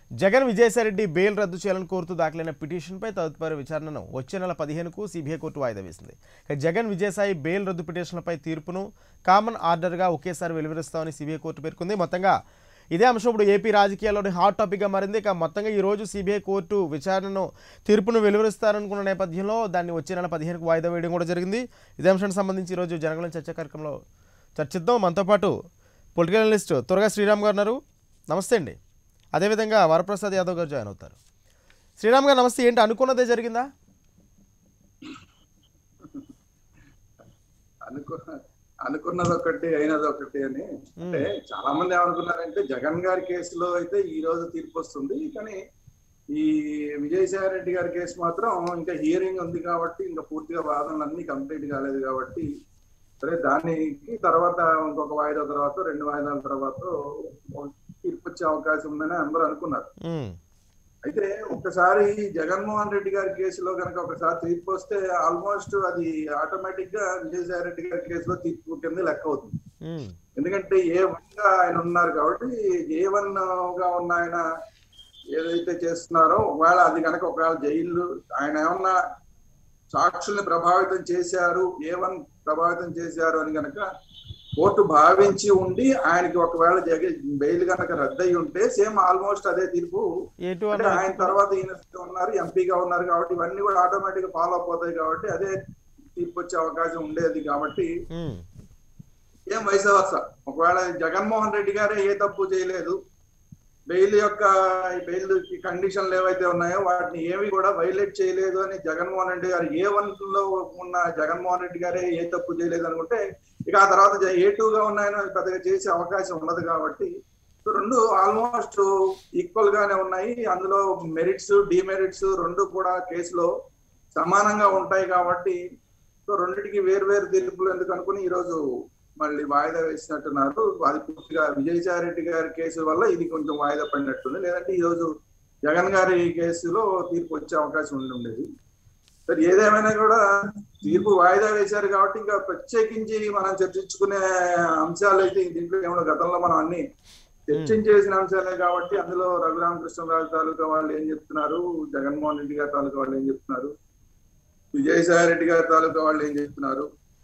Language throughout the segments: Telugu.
జగన్ విజయసాయిరెడ్డి బెయిల్ రద్దు చేయాలని కోరుతూ దాఖలైన పిటిషన్పై తదుపరి విచారణను వచ్చే నెల పదిహేనుకు సిబిఐ కోర్టు వాయిదా వేసింది ఇక జగన్ విజయసాయి బెయిల్ రద్దు పిటిషన్లపై తీర్పును కామన్ ఆర్డర్గా ఒకేసారి వెలువరిస్తామని సిబిఐ కోర్టు పేర్కొంది మొత్తంగా ఇదే అంశం ఇప్పుడు ఏపీ రాజకీయాల్లోని హాట్ టాపిక్గా మారింది ఇక మొత్తంగా ఈ రోజు సిబిఐ కోర్టు విచారణను తీర్పును వెలువరిస్తారనుకున్న నేపథ్యంలో దాన్ని వచ్చే నెల పదిహేనుకు వాయిదా వేయడం కూడా జరిగింది ఇదే అంశానికి సంబంధించి ఈరోజు జనగలం చర్చా కార్యక్రమంలో చర్చిద్దాం మనతో పాటు పొలిటికల్ అనలిస్ట్ త్వరగా శ్రీరామ్ గారు ఉన్నారు నమస్తే అండి అదేవిధంగా వరప్రసాద్ యాదవ్ గారు జాయిన్ అవుతారు శ్రీరామ్ గారు నమస్తే ఏంటి అనుకున్నదే జరిగిందా అనుకున్న అనుకున్నది ఒకటి అయినది ఒకటి అని అంటే చాలా మంది ఏమనుకున్నారంటే జగన్ గారి కేసులో అయితే ఈ రోజు తీర్పు వస్తుంది కానీ ఈ విజయసాయి రెడ్డి గారి కేసు మాత్రం ఇంకా హియరింగ్ ఉంది కాబట్టి ఇంకా పూర్తిగా వాదనలు అన్ని కంప్లీట్ కాలేదు కాబట్టి సరే దానికి తర్వాత ఇంకొక వాయిదా తర్వాత రెండు వాయిదాల తర్వాత తీర్పు వచ్చే అవకాశం ఉందని అందరూ అనుకున్నారు ఉమ్, అయితే ఒక్కసారి జగన్మోహన్ రెడ్డి గారి కేసులో కనుక ఒకసారి తీర్పు వస్తే ఆల్మోస్ట్ అది ఆటోమేటిక్ గా విజయసాయి రెడ్డి గారి కేసులో తీర్పు కింద లెక్క అవుతుంది ఉమ్, ఎందుకంటే ఏ వన్ గా ఆయన ఉన్నారు కాబట్టి ఏ వన్ గా ఉన్న ఆయన ఏదైతే చేస్తున్నారో ఒకవేళ అది కనుక ఒకవేళ జైలు ఆయన ఏమన్నా సాక్షుల్ని ప్రభావితం చేశారు ఏ వన్ ప్రభావితం చేశారు అని కనుక కోర్టు భావించి ఉండి ఆయనకి ఒకవేళ జగ బెయిల్ కనుక రద్దయి ఉంటే సేమ్ ఆల్మోస్ట్ అదే తీర్పు ఎటు అంటే అన్న ఆయన తర్వాత ఈయన ఉన్నారు ఎంపీగా ఉన్నారు కాబట్టి ఇవన్నీ కూడా ఆటోమేటిక్ గా ఫాలో అయిపోతాయి కాబట్టి అదే తీర్పు వచ్చే అవకాశం ఉండేది కాబట్టి ఉమ్, ఏం వయసు వర్స ఒకవేళ జగన్మోహన్ రెడ్డి గారే ఏ తప్పు చేయలేదు బెయిల్ యొక్క బెయిల్ కండిషన్లు ఏవైతే ఉన్నాయో వాటిని ఏమి కూడా వైలేట్ చేయలేదు అని జగన్మోహన్ రెడ్డి గారు ఏ వన్ లో ఉన్న జగన్మోహన్ రెడ్డి గారే ఏ తప్పు చేయలేదు అనుకుంటే ఇక ఆ తర్వాత ఏ టూ గా ఉన్నాయని పెద్దగా చేసే అవకాశం ఉండదు కాబట్టి సో రెండు ఆల్మోస్ట్ ఈక్వల్ గానే ఉన్నాయి అందులో మెరిట్స్ డిమెరిట్స్ రెండు కూడా కేసులో సమానంగా ఉంటాయి కాబట్టి సో రెండింటికి వేరు వేరు తీర్పులు ఎందుకు అనుకుని ఈ రోజు మళ్ళీ వాయిదా వేసినట్టున్నారు అది పూర్తిగా విజయసాయి రెడ్డి గారి కేసు వల్ల ఇది కొంచెం వాయిదా పడినట్టుంది లేదంటే ఈ రోజు జగన్ గారి కేసులో తీర్పు వచ్చే అవకాశం ఉండి ఉండేది సరే ఏదేమైనా కూడా తీర్పు వాయిదా వేశారు కాబట్టి ఇంకా ప్రత్యేకించి మనం చర్చించుకునే అంశాలు అయితే దీంట్లో ఏమో గతంలో మనం అన్ని చర్చించేసిన అంశాలే కాబట్టి అందులో రఘురామకృష్ణరాజు తాలూకా వాళ్ళు ఏం చెప్తున్నారు జగన్మోహన్ రెడ్డి గారి తాలూకా వాళ్ళు ఏం చెప్తున్నారు విజయసాయి రెడ్డి గారి తాలూకా వాళ్ళు ఏం చెప్తున్నారు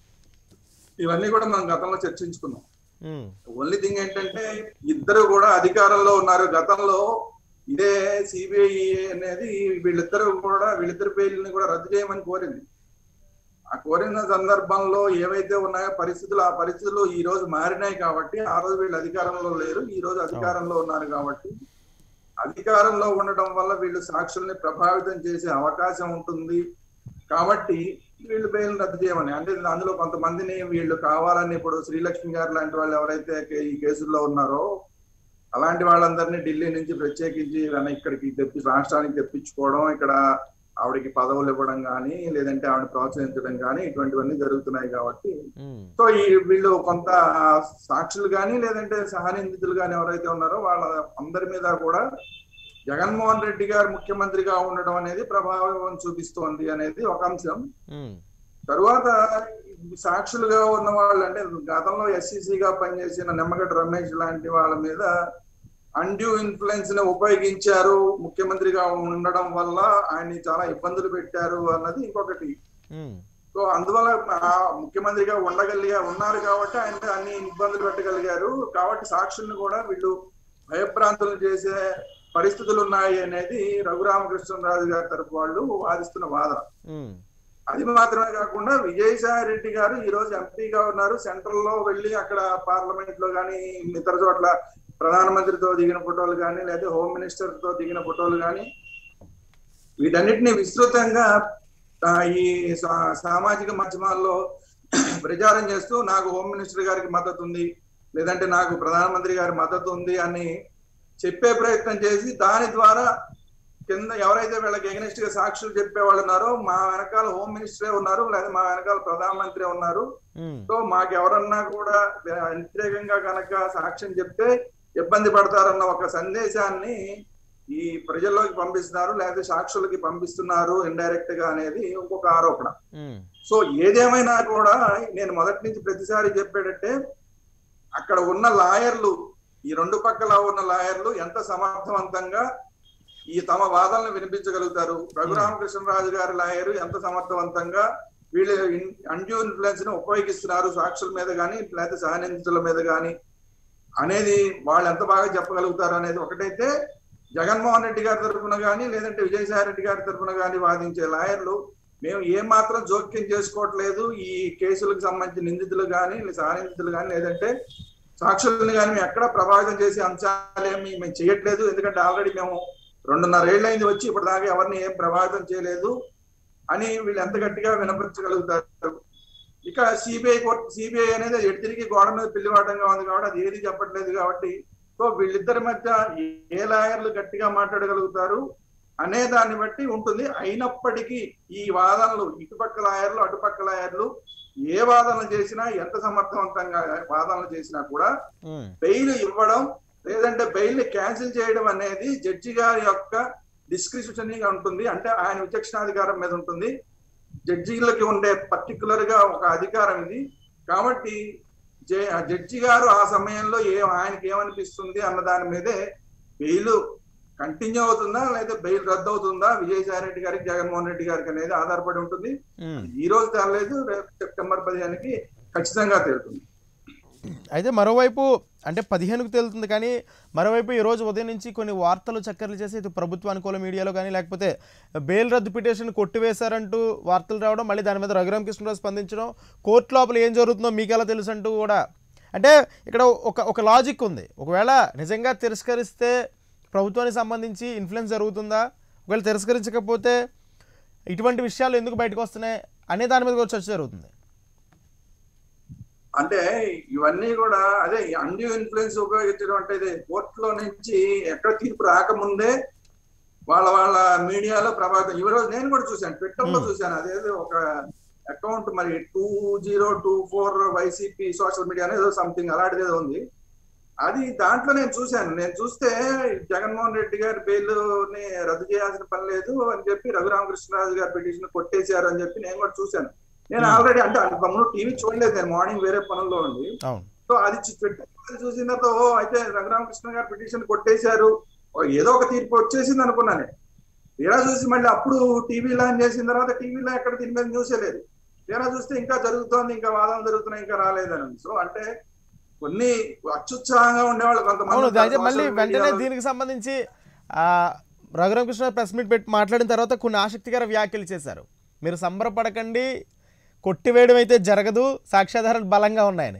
ఇవన్నీ కూడా మనం గతంలో చర్చించుకున్నాం ఉమ్, ఓన్లీ థింగ్ ఏంటంటే ఇద్దరు కూడా అధికారంలో ఉన్నారు గతంలో ఇదే సిబిఐ అనేది వీళ్ళిద్దరు కూడా వీళ్ళిద్దరు పేర్లని కూడా రద్దు చేయమని కోరింది ఆ కోరిన సందర్భంలో ఏవైతే ఉన్నాయో పరిస్థితులు ఆ పరిస్థితులు ఈ రోజు మారినాయి కాబట్టి ఆ రోజు వీళ్ళు అధికారంలో లేరు ఈ రోజు అధికారంలో ఉన్నారు కాబట్టి అధికారంలో ఉండటం వల్ల వీళ్ళు సాక్షుల్ని ప్రభావితం చేసే అవకాశం ఉంటుంది కాబట్టి వీళ్ళు బెయిల్ రద్దు చేయమని అంటే అందులో కొంతమందిని వీళ్ళు కావాలని ఇప్పుడు శ్రీలక్ష్మి గారు లాంటి వాళ్ళు ఎవరైతే కే- ఈ కేసుల్లో ఉన్నారో అలాంటి వాళ్ళందరినీ ఢిల్లీ నుంచి ప్రత్యేకించి వెన ఇక్కడికి తెప్పి రాష్ట్రానికి తెప్పించుకోవడం ఇక్కడ ఆవిడకి పదవులు ఇవ్వడం కానీ లేదంటే ఆవిడ ప్రోత్సహించడం కానీ ఇటువంటివన్నీ జరుగుతున్నాయి కాబట్టి ఉమ్, సో ఈ వీళ్ళు కొంత సాక్షులు కానీ లేదంటే సహనిందితులు కానీ ఎవరైతే ఉన్నారో వాళ్ళ అందరి మీద కూడా జగన్మోహన్ రెడ్డి గారు ముఖ్యమంత్రిగా ఉండడం అనేది ప్రభావం చూపిస్తోంది అనేది ఒక అంశం ఉమ్, తరువాత ఈ సాక్షులుగా ఉన్న వాళ్ళు అంటే గతంలో ఎస్సీసీగా పనిచేసిన నిమ్మగడ్డ రమేష్ లాంటి వాళ్ళ మీద అన్డ్యూ ఇన్ఫ్లుయెన్స్ ని ఉపయోగించారు ముఖ్యమంత్రిగా ఉండడం వల్ల ఆయన్ని చాలా ఇబ్బందులు పెట్టారు అన్నది ఇంకొకటి ఉమ్, సో అందువల్ల ఆ ముఖ్యమంత్రిగా ఉండగలిగా ఉన్నారు కాబట్టి ఆయన మీద అన్ని ఇబ్బందులు పెట్టగలిగారు కాబట్టి సాక్షుల్ని కూడా వీళ్ళు భయభ్రాంతులు చేసే పరిస్థితులు ఉన్నాయి అనేది రఘురామకృష్ణరాజు గారి తరపు వాళ్ళు వాదిస్తున్న వాదన ఉమ్, అది మాత్రమే కాకుండా విజయసాయి రెడ్డి గారు ఈ రోజు ఎంపీగా ఉన్నారు సెంట్రల్ లో వెళ్ళి అక్కడ పార్లమెంట్ లో కానీ ఇతర చోట్ల ప్రధానమంత్రితో దిగిన ఫోటోలు కానీ లేదా హోమ్ మినిస్టర్ తో దిగిన ఫోటోలు కానీ వీటన్నిటిని విస్తృతంగా ఆ, ఈ సా- సామాజిక మాధ్యమాల్లో ప్రచారం చేస్తూ నాకు హోమ్ మినిస్టర్ గారికి మద్దతు ఉంది లేదంటే నాకు ప్రధానమంత్రి గారి మద్దతు ఉంది అని చెప్పే ప్రయత్నం చేసి దాని ద్వారా కింద ఎవరైతే వీళ్ళకి ఎగనిస్ట్ గా సాక్షులు చెప్పే వాళ్ళు ఉన్నారో మా వెనకాల హోమ్ మినిస్టరే ఉన్నారు లేదా మా వెనకాల ప్రధానమంత్రి ఉన్నారు ఉమ్, సో మాకు ఎవరన్నా కూడా వ్యతిరేకంగా కనుక సాక్ష్యం చెప్తే ఇబ్బంది పడతారన్న ఒక సందేశాన్ని ఈ ప్రజల్లోకి పంపిస్తున్నారు లేకపోతే సాక్షులకి పంపిస్తున్నారు ఇండైరెక్ట్ గా అనేది ఇంకొక ఆరోపణ ఉమ్, సో ఏదేమైనా కూడా నేను మొదటి నుంచి ప్రతిసారి చెప్పేటట్టే అక్కడ ఉన్న లాయర్లు ఈ రెండు పక్కల ఉన్న లాయర్లు ఎంత సమర్థవంతంగా ఈ తమ వాదనలు వినిపించగలుగుతారు రఘురామకృష్ణరాజు గారి లాయర్ ఎంత సమర్థవంతంగా వీళ్ళు అన్యూ ఇన్ఫ్లుయెన్స్ ని ఉపయోగిస్తున్నారు సాక్షుల మీద కానీ లేకపోతే సహనిందుల మీద కానీ అనేది వాళ్ళు ఎంత బాగా చెప్పగలుగుతారు అనేది ఒకటైతే జగన్మోహన్ రెడ్డి గారి తరఫున కానీ లేదంటే విజయసాయి రెడ్డి గారి తరఫున కానీ వాదించే లాయర్లు మేము ఏ మాత్రం జోక్యం చేసుకోవట్లేదు ఈ కేసులకు సంబంధించిన నిందితులు కానీ సహనిందితులు కానీ లేదంటే సాక్షులను కానీ మేము ఎక్కడ ప్రభావితం చేసే అంశాలేమి మేము చేయట్లేదు ఎందుకంటే ఆల్రెడీ మేము రెండున్నర ఏళ్ళైంది వచ్చి ఇప్పుడు దాకా ఎవరిని ఏం ప్రభావితం చేయలేదు అని వీళ్ళు ఎంత గట్టిగా వినపరచగలుగుతారు ఇక సిబిఐ కోర్టు సిబిఐ అనేది ఎటు తిరిగి గోడ మీద పిల్లివాటంగా ఉంది కాబట్టి అది ఏది చెప్పట్లేదు కాబట్టి సో వీళ్ళిద్దరి మధ్య ఏ లాయర్లు గట్టిగా మాట్లాడగలుగుతారు అనే దాన్ని బట్టి ఉంటుంది అయినప్పటికీ ఈ వాదనలు ఇటుపక్క లాయర్లు అటుపక్క లాయర్లు ఏ వాదనలు చేసినా ఎంత సమర్థవంతంగా వాదనలు చేసినా కూడా ఉమ్, బెయిల్ ఇవ్వడం లేదంటే బెయిల్ ని క్యాన్సిల్ చేయడం అనేది జడ్జి గారి యొక్క డిస్క్రిప్షన్ గా ఉంటుంది అంటే ఆయన విచక్షణాధికారం మీద ఉంటుంది జడ్జీలకి ఉండే పర్టికులర్ గా ఒక అధికారం ఇది కాబట్టి జే- ఆ జడ్జి గారు ఆ సమయంలో ఏ ఆయనకి ఏమనిపిస్తుంది అన్న దాని మీదే బెయిల్ కంటిన్యూ అవుతుందా లేదా బెయిల్ రద్దు అవుతుందా విజయసాయి రెడ్డి గారికి జగన్మోహన్ రెడ్డి గారికి అనేది ఆధారపడి ఉంటుంది ఉమ్. ఈ రోజు తేలలేదు రేపు సెప్టెంబర్ పదిహేనుకి ఖచ్చితంగా తేలుతుంది అయితే మరోవైపు అంటే పదిహేనుకు తేలుతుంది కానీ మరోవైపు ఈ రోజు ఉదయం నుంచి కొన్ని వార్తలు చక్కర్లు చేసి ఇటు ప్రభుత్వ అనుకూల మీడియాలో కానీ లేకపోతే బెయిల్ రద్దు పిటిషన్ కొట్టివేశారంటూ వార్తలు రావడం మళ్ళీ దాని మీద రఘురామ కృష్ణరావు స్పందించడం కోర్టు లోపల ఏం జరుగుతుందో మీకు ఎలా తెలుసు అంటూ కూడా అంటే ఇక్కడ ఒక ఒక లాజిక్ ఉంది ఒకవేళ నిజంగా తిరస్కరిస్తే ప్రభుత్వానికి సంబంధించి ఇన్ఫ్లుయెన్స్ జరుగుతుందా ఒకవేళ తిరస్కరించకపోతే ఇటువంటి విషయాలు ఎందుకు బయటకు వస్తున్నాయి అనే దాని మీద కూడా చర్చ జరుగుతుంది అంటే ఇవన్నీ కూడా అదే అన్యూ ఇన్ఫ్లుయెన్స్ ఉపయోగించడం అంటే ఇది కోర్టులో నుంచి ఎక్కడ తీర్పు రాకముందే వాళ్ళ వాళ్ళ మీడియాలో ప్రభావితం ఈ రోజు నేను కూడా చూశాను ట్విట్టర్ లో Hmm. చూశాను అదేదో ఒక అకౌంట్ మరి two zero two four YCP social media అనేది సంథింగ్ అలాంటిది ఏదో ఉంది అది దాంట్లో నేను చూశాను నేను చూస్తే జగన్మోహన్ రెడ్డి గారి బెయిల్ ని రద్దు చేయాల్సిన పని లేదు అని చెప్పి రఘురామకృష్ణరాజు గారి పిటిషన్ కొట్టేశారు అని చెప్పి నేను కూడా చూశాను నేను Hmm. ఆల్రెడీ అంటే అంతకుముందు టీవీ చూడలేదు నేను మార్నింగ్ వేరే పనుల్లో ఉండి అవును సో అది చూ- ట్విట్టర్ చూసిన తర్వాత ఓ అయితే రఘురామకృష్ణ గారు పిటిషన్ కొట్టేశారు ఓ ఏదో ఒక తీర్పు వచ్చేసింది అనుకున్నాను తీరా చూసి మళ్ళీ అప్పుడు టీవీ లాంచ్ చేసిన తర్వాత టీవీలో ఎక్కడ దీని మీద న్యూసే లేదు తీరా చూస్తే ఇంకా జరుగుతోంది ఇంకా వాదన జరుగుతున్నాయి ఇంకా రాలేదని సో అంటే కొన్ని అత్యుత్సాహంగా ఉండేవాళ్ళు అవును కొంతమంది అయితే మళ్ళీ social వెంటనే media లో- దీనికి సంబంధించి ఆ, రఘురామకృష్ణ ప్రెస్ మీట్ పెట్టి మాట్లాడిన తర్వాత కొన్ని ఆసక్తికర వ్యాఖ్యలు చేశారు మీరు సంబరపడకండి కొట్టివేయడం అయితే జరగదు సాక్ష్యాధారాలు బలంగా ఉన్నాయని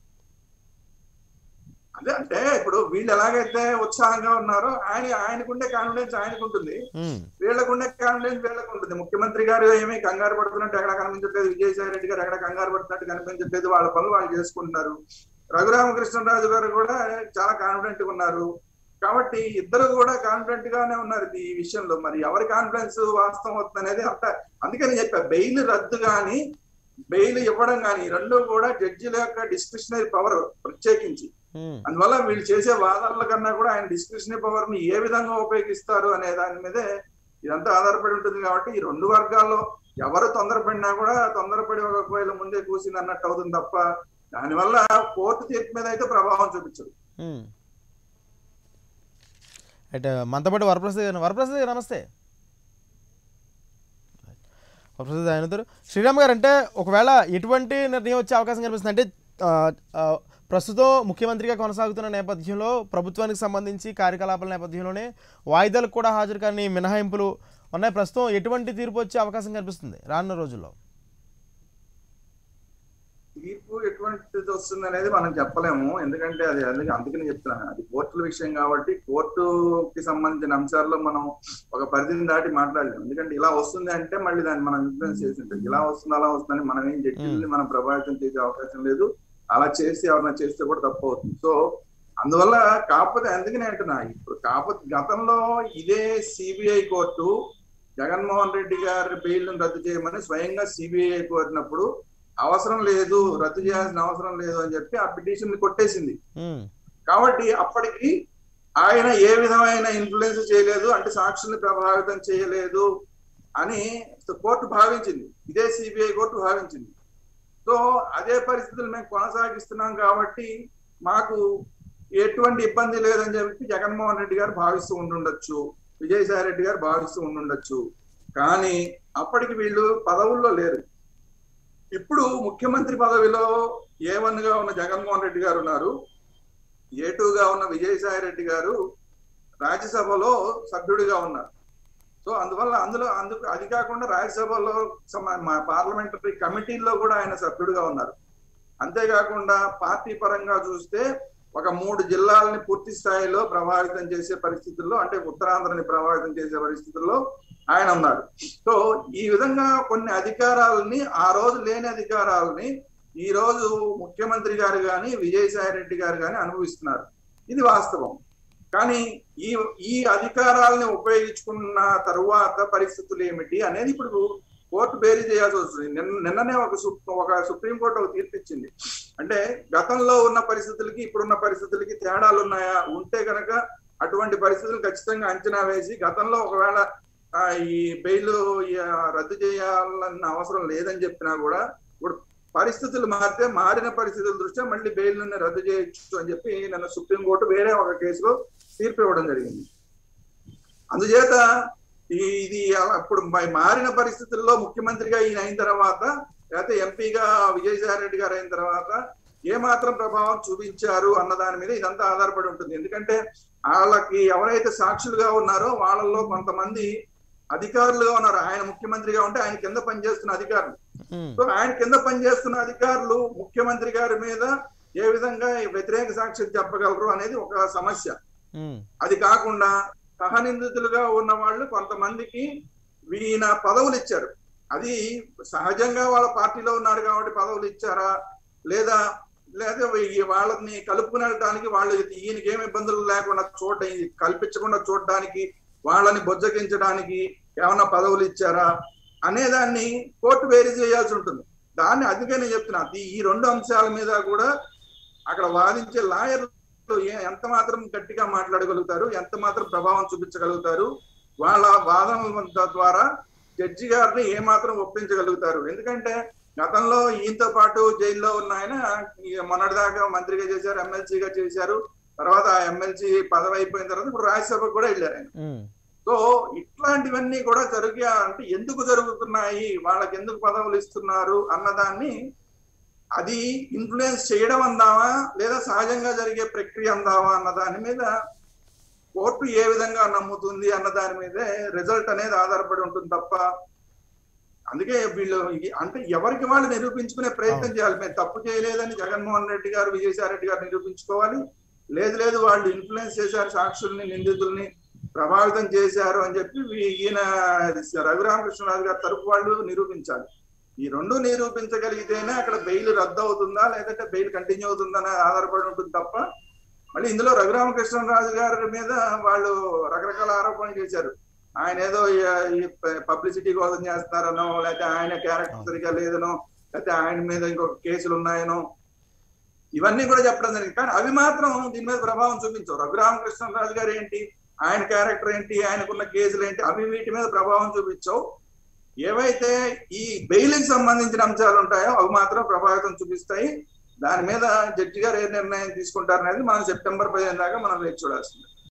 అదే అంటే ఇప్పుడు వీళ్ళు ఎలాగైతే ఉత్సాహంగా ఉన్నారో ఆయన ఆయనకుండే కాన్ఫిడెన్స్ ఆయనకుంటుంది ఉమ్, వీళ్ళకుండే కాన్ఫిడెన్స్ వీళ్ళకు ఉంటుంది ముఖ్యమంత్రి గారు ఏమీ కంగారు పడుతున్నట్టు ఎక్కడ కనిపించట్లేదు విజయసాయి రెడ్డి గారు ఎక్కడ కంగారు పడుతున్నట్టు కనిపించట్లేదు వాళ్ళ పనులు వాళ్ళు చేసుకుంటున్నారు రఘురామకృష్ణరాజు గారు కూడా చాలా కాన్ఫిడెంట్ గా ఉన్నారు కాబట్టి ఇద్దరు కూడా కాన్ఫిడెంట్ గానే ఉన్నారు ఈ విషయంలో మరి ఎవరి కాన్ఫిడెన్స్ వాస్తవం అవుతుంది అనేది అంత అందుకని చెప్పా బెయిల్ రద్దు కానీ బెయిల్ ఇవ్వడం కానీ ఈ రెండు కూడా జడ్జిల యొక్క డిస్క్రిషనరీ పవర్ ప్రత్యేకించి ఉమ్, అందువల్ల వీళ్ళు చేసే వాదనల కన్నా కూడా ఆయన డిస్క్రిప్షన్ పవర్ ని ఏ విధంగా ఉపయోగిస్తారు అనే దాని మీదే ఇదంతా ఆధారపడి ఉంటుంది కాబట్టి ఈ రెండు వర్గాల్లో ఎవరు తొందరపడినా కూడా తొందరపడి ఒకవేళ ముందే కూసింది అన్నట్టు అవుతుంది తప్ప దానివల్ల కోర్టు తీర్పు మీద అయితే ప్రభావం చూపించదు ఉమ్. అయితే మనతో పాటు వరప్రసాద్ గారు వరప్రసాద్ గారు నమస్తే వరప్రసాద్ ఆయన ఉన్నారు. శ్రీరామ్ గారు అంటే ఒకవేళ ఎటువంటి నిర్ణయం వచ్చే అవకాశం కనిపిస్తుంది అంటే ఆ, ఆ, ప్రస్తుతం ముఖ్యమంత్రిగా కొనసాగుతున్న నేపథ్యంలో ప్రభుత్వానికి సంబంధించి కార్యకలాపాల నేపథ్యంలోనే వాయిదాలకు కూడా హాజరు కానీ మినహాయింపులు ఉన్నాయి ప్రస్తుతం ఎటువంటి తీర్పు వచ్చే అవకాశం కనిపిస్తుంది రానున్న రోజుల్లో తీర్పు ఎటువంటిది వస్తుంది అనేది మనం చెప్పలేము ఎందుకంటే అది అందుకే అందుకని చెప్తున్నాను అది కోర్టుల విషయం కాబట్టి కోర్టుకి సంబంధించిన అంశాల్లో మనం ఒక పరిధిని దాటి మాట్లాడలేము ఎందుకంటే ఇలా వస్తుంది అంటే మళ్ళీ దాన్ని మనం ఇన్ఫ్లుయెన్స్ చేసి ఉంటుంది ఇలా వస్తుంది అలా వస్తుందని మనం ఏం జడ్జిల్ని మనం ప్రభావితం చేసే అవకాశం లేదు అలా చేసి ఎవరైనా చేస్తే కూడా తప్పు అవుతుంది సో అందువల్ల కాకపోతే అందుకనే అంటున్నా ఇప్పుడు కాకపోతే గతంలో ఇదే సిబిఐ కోర్టు జగన్మోహన్ రెడ్డి గారి బెయిల్ రద్దు చేయమని స్వయంగా సిబిఐ కోరినప్పుడు అవసరం లేదు రద్దు చేయాల్సిన అవసరం లేదు అని చెప్పి ఆ పిటిషన్ కొట్టేసింది ఉమ్, కాబట్టి అప్పటికి ఆయన ఏ విధమైన ఇన్ఫ్లుయెన్స్ చేయలేదు అంటే సాక్షుల్ని ప్రభావితం చేయలేదు అని కోర్టు భావించింది ఇదే సిబిఐ కోర్టు భావించింది సో అదే పరిస్థితులు మేము కొనసాగిస్తున్నాం కాబట్టి మాకు ఎటువంటి ఇబ్బంది లేదని చెప్పి జగన్మోహన్ రెడ్డి గారు భావిస్తూ ఉండుండొచ్చు విజయసాయి రెడ్డి గారు భావిస్తూ ఉండుండొచ్చు కానీ అప్పటికి వీళ్ళు పదవుల్లో లేరు ఇప్పుడు ముఖ్యమంత్రి పదవిలో ఏ వన్ గా ఉన్న జగన్మోహన్ రెడ్డి గారు ఉన్నారు ఏ టూ గా ఉన్న విజయసాయి రెడ్డి గారు రాజ్యసభలో సభ్యుడిగా ఉన్నారు సో అందువల్ల అందులో అందుకు అది కాకుండా రాజ్యసభలో సమ- మా పార్లమెంటరీ కమిటీల్లో కూడా ఆయన సభ్యుడిగా ఉన్నారు అంతేకాకుండా పార్టీ పరంగా చూస్తే ఒక మూడు జిల్లాలని పూర్తి స్థాయిలో ప్రభావితం చేసే పరిస్థితుల్లో అంటే ఉత్తరాంధ్రని ప్రభావితం చేసే పరిస్థితుల్లో ఆయన ఉన్నారు సో ఈ విధంగా కొన్ని అధికారాలని ఆ రోజు లేని అధికారాలని ఈ రోజు ముఖ్యమంత్రి గారు కానీ విజయసాయి రెడ్డి గారు కానీ అనుభవిస్తున్నారు ఇది వాస్తవం కానీ ఈ ఈ అధికారాలని ఉపయోగించుకున్న తరువాత పరిస్థితులు ఏమిటి అనేది ఇప్పుడు కోర్టు బేరీ చేయాల్సి వస్తుంది నిన్న నిన్ననే ఒక సు- ఒక సుప్రీంకోర్టు ఒక తీర్పు ఇచ్చింది అంటే గతంలో ఉన్న పరిస్థితులకి ఇప్పుడున్న పరిస్థితులకి తేడాలు ఉన్నాయా ఉంటే కనుక అటువంటి పరిస్థితులు ఖచ్చితంగా అంచనా వేసి గతంలో ఒకవేళ ఆ, ఈ బెయిల్ రద్దు చేయాలన్న అవసరం లేదని చెప్పినా కూడా ఇప్పుడు పరిస్థితులు మారితే మారిన పరిస్థితుల దృష్ట్యా మళ్ళీ బెయిల్ రద్దు చేయొచ్చు అని చెప్పి నిన్న సుప్రీంకోర్టు వేరే ఒక కేసులో తీర్పు ఇవ్వడం జరిగింది అందుచేత ఈ- ఇది అలా ఇప్పుడు మ- మారిన పరిస్థితుల్లో ముఖ్యమంత్రిగా ఈయన అయిన తర్వాత లేకపోతే ఎంపీగా విజయసాయి రెడ్డి గారు అయిన తర్వాత ఏ మాత్రం ప్రభావం చూపించారు అన్న దాని మీద ఇదంతా ఆధారపడి ఉంటుంది ఎందుకంటే వాళ్ళకి ఎవరైతే సాక్షులుగా ఉన్నారో వాళ్ళల్లో కొంతమంది అధికారులుగా ఉన్నారు ఆయన ముఖ్యమంత్రిగా ఉంటే ఆయన కింద పనిచేస్తున్న అధికారులు ఉమ్, సో ఆయన కింద పనిచేస్తున్న అధికారులు ముఖ్యమంత్రి గారి మీద ఏ విధంగా వ్యతిరేక సాక్ష్యం చెప్పగలరు అనేది ఒక సమస్య ఉమ్, అది కాకుండా సహనిందితులుగా ఉన్న వాళ్ళు కొంతమందికి ఈయన పదవులు ఇచ్చారు అది సహజంగా వాళ్ళ పార్టీలో ఉన్నారు కాబట్టి పదవులు ఇచ్చారా లేదా లేదా ఈ వాళ్ళని కలుపుకునడానికి వాళ్ళు ఈయనకి ఏమి ఇబ్బందులు లేకుండా చూడ కల్పించకుండా చూడడానికి వాళ్ళని బొజ్జగించడానికి ఏమన్నా పదవులు ఇచ్చారా అనేదాన్ని కోర్టు వేరీ చేయాల్సి ఉంటుంది దాన్ని అందుకే నేను చెప్తున్నా ఈ- ఈ రెండు అంశాల మీద కూడా అక్కడ వాదించే లాయర్లు ఏ- ఎంత మాత్రం గట్టిగా మాట్లాడగలుగుతారు ఎంత మాత్రం ప్రభావం చూపించగలుగుతారు వాళ్ళ వాదనల ద్వారా జడ్జి గారిని ఏ మాత్రం ఒప్పించగలుగుతారు ఎందుకంటే గతంలో ఈయనతో పాటు జైల్లో ఉన్న ఆయన ఈ మొన్నటిదాకా మంత్రిగా చేశారు ఎమ్మెల్సీగా చేశారు తర్వాత ఆ ఎమ్మెల్సీ పదవి అయిపోయిన తర్వాత ఇప్పుడు రాజ్యసభకు కూడా వెళ్ళారు ఆయన ఉమ్, సో ఇట్లాంటివన్నీ కూడా జరిగా అంటే ఎందుకు జరుగుతున్నాయి వాళ్ళకి ఎందుకు పదవులు ఇస్తున్నారు అన్నదాన్ని అది ఇన్ఫ్లుయెన్స్ చేయడం అందామా లేదా సహజంగా జరిగే ప్రక్రియ అందామా అన్న దాని మీద కోర్టు ఏ విధంగా నమ్ముతుంది అన్న దాని మీదే రిజల్ట్ అనేది ఆధారపడి ఉంటుంది తప్ప అందుకే వీళ్ళు ఇది- అంటే ఎవరికి వాళ్ళు నిరూపించుకునే ప్రయత్నం చేయాలి మేము తప్పు చేయలేదని జగన్మోహన్ రెడ్డి గారు విజయసాయి రెడ్డి గారు నిరూపించుకోవాలి లేదు లేదు వాళ్ళు ఇన్ఫ్లుయెన్స్ చేశారు సాక్షుల్ని నిందితుల్ని ప్రభావితం చేశారు అని చెప్పి వీ- ఈయన రఘురామకృష్ణరాజు గారి తరపు వాళ్ళు నిరూపించాలి ఈ రెండు నిరూపించగలిగితేనే అక్కడ బెయిల్ రద్దు అవుతుందా లేదంటే బెయిల్ కంటిన్యూ అవుతుందా అనేది ఆధారపడి ఉంటుంది తప్ప మళ్ళీ ఇందులో రఘురామకృష్ణరాజు గారి మీద వాళ్ళు రకరకాల ఆరోపణలు చేశారు ఆయన ఏదో ఈ- ఈ పబ్లిసిటీ కోసం చేస్తున్నారనో లేకపోతే ఆయన క్యారెక్టర్ సరిగా లేదనో లేకపోతే ఆయన మీద ఇంకొక కేసులు ఉన్నాయనో ఇవన్నీ కూడా చెప్పడం జరిగింది కానీ అవి మాత్రం దీని మీద ప్రభావం చూపించవు రఘురామకృష్ణరాజు గారు ఏంటి ఆయన క్యారెక్టర్ ఏంటి ఆయనకున్న కేసులు ఏంటి అవి వీటి మీద ప్రభావం చూపించవు ఏవైతే ఈ బెయిల్కి సంబంధించిన అంశాలు ఉంటాయో అవి మాత్రం ప్రభావితం చూపిస్తాయి దాని మీద జడ్జి గారు ఏ నిర్ణయం తీసుకుంటారనేది మనం సెప్టెంబర్ పదిహేను దాకా మనం వేచి చూడాల్సింది